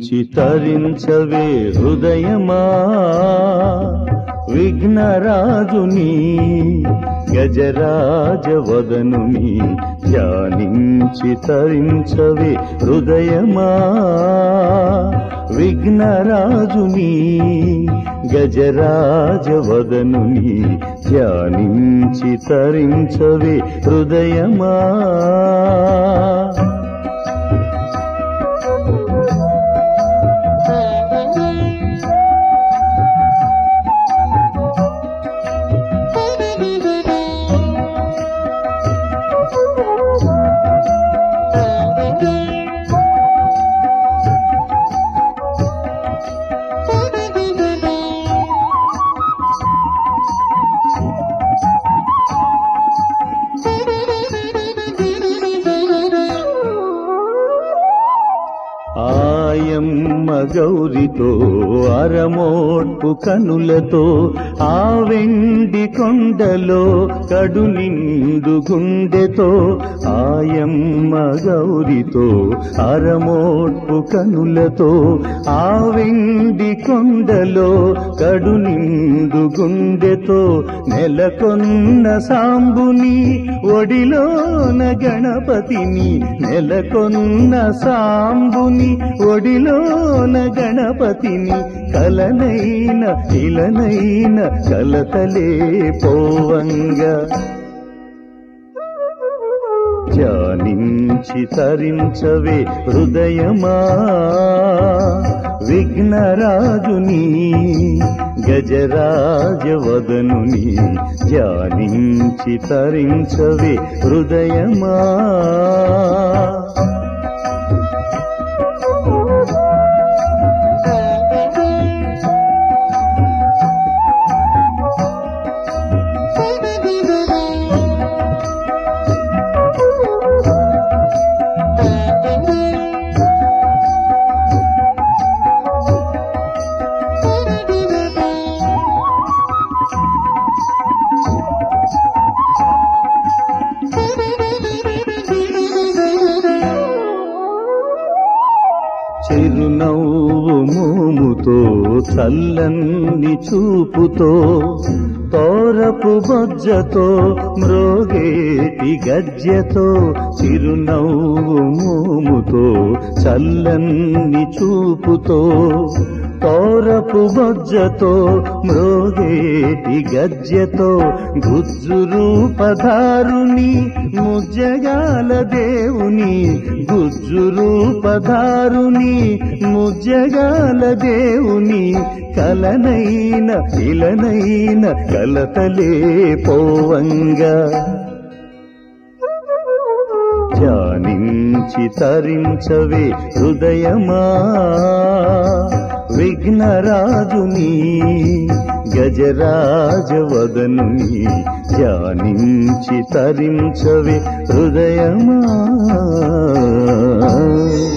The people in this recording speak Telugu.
ధ్యానించి తరించవే హృదయమా విఘ్నరాజుని గజరాజవదనుని ధ్యానించి తరించవే హృదయమా విఘ్నరాజుని గజరాజవదనుని ధ్యానించి తరించవే హృదయమా ఆయమ్మ గౌరితో అరమోట్పు కనులతో ఆ వెండి కొండలో కడు నిండు గుండెతో ఆయమ్మ గౌరితో అరమోట్పు కనులతో ఆ వెండి కొండలో కడు నిండు గుండెతో నెలకొన్న సాంబుని ఒడిలోన గణపతిని నెలకొన్న సాంబుని ఒడిలోన గణపతిని కలనైన ఇలనైన కలతలే పోవంగా ధ్యానించి తరించవే హృదయమా విఘ్నరాజుని గజరాజవదనుని ధ్యానించి తరించవే హృదయమా చిరునవ్వు మోముతో చల్లని చూపుతో తోరపు బొజ్జతో మ్రోగేటి గజ్జెతో చిరునవ్వు మోముతో చల్లని చూపుతో తోరపు బొజ్జతో మ్రోగేటి గజ్జెతో గుజ్జు రూపధారుని ముజ్జగాల దేవుని గుజ్జు రూపధారుని ముజ్జగాల దేవుని కలనైన ఇలనైన కలతలే పోవంగా ధ్యానించి తరించవే హృదయమా విఘ్నరాజుని గజరాజవదనుని ధ్యానించి తరించవే హృదయమా